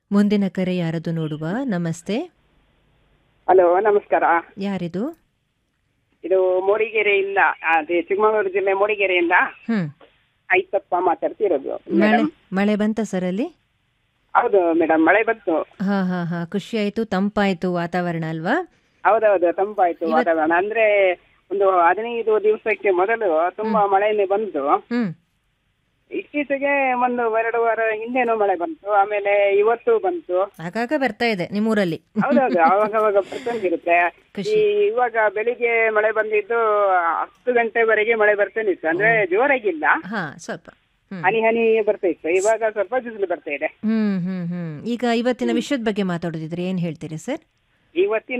ಮುಂದಿನ ಕರೆ ಯಾರದು ನೋಡುವ ನಮಸ್ತೆ ಹಲೋ ನಮಸ್ಕಾರ ಯಾರಿದು ಇದು ಮೂಡಿಗೆರೆಯಿಂದ ಅದೇ ಚಿಕ್ಕಮಗಳೂರು ಜಿಲ್ಲೆ ಮೂಡಿಗೆರೆಯಿಂದ ಹ್ಮ್ ಐತಪ್ಪ ಮಾತಾಡ್ತಿರೋದು ಮಳೆ ಮೇಡಮ್ ಮಳೆ ಬಂತ ಸರ್ ಅಲ್ಲಿ ಹೌದು ಮೇಡಮ್ ಮಳೆ ಬಂತು ಹಾ ಹಾ ಹಾ ಖುಷಿ ಆಯ್ತು ತಂಪಾಯ್ತು ವಾತಾವರಣ ಅಲ್ವಾ ಹೌದೌದು ತಂಪಾಯ್ತು ವಾತಾವರಣ ಅಂದ್ರೆ ಒಂದು ಹದಿನೈದು ದಿವಸಕ್ಕೆ ಮೊದಲು ತುಂಬಾ ಮಳೆನೇ ಬಂತು ಹ್ಮ್ ಇತ್ತೀಚೆಗೆ ಒಂದು ಎರಡು ವಾರ ಹಿಂದೆನೂ ಮಳೆ ಬಂತು ಆಮೇಲೆ ಇವತ್ತು ಬಂತು ಆಗಾಗ ಬರ್ತಾ ಇದೆ ನಿಮ್ಮೂರಲ್ಲಿ ಹೌದೌದು ಅವಾಗ ಅವಾಗ ಬರ್ತಂಗಿರುತ್ತೆ ಖುಷಿ. ಈ ಇವಾಗ ಬೆಳಿಗ್ಗೆ ಮಳೆ ಬಂದಿದ್ದು ಹತ್ತು ಗಂಟೆವರೆಗೆ ಮಳೆ ಬರ್ತಾನೆ ಇತ್ತು ಅಂದ್ರೆ ಜೋರಾಗಿಲ್ಲ ಹಾ ಸ್ವಲ್ಪ ಹ್ಮ್ ಹನಿ ಹನಿ ಬರ್ತಾ ಇತ್ತು ಇವಾಗ ಸ್ವಲ್ಪ ಬಿಸಿಲು ಬರ್ತಾ ಇದೆ ಹ್ಮ್ ಹ್ಮ್ ಹ್ಮ್ ಈಗ ಇವತ್ತಿನ ವಿಷಯದ ಬಗ್ಗೆ ಮಾತಾಡೋದಿದ್ರೆ ಏನ್ ಹೇಳ್ತೀರಿ ಸರ್ ಇವತ್ತಿನ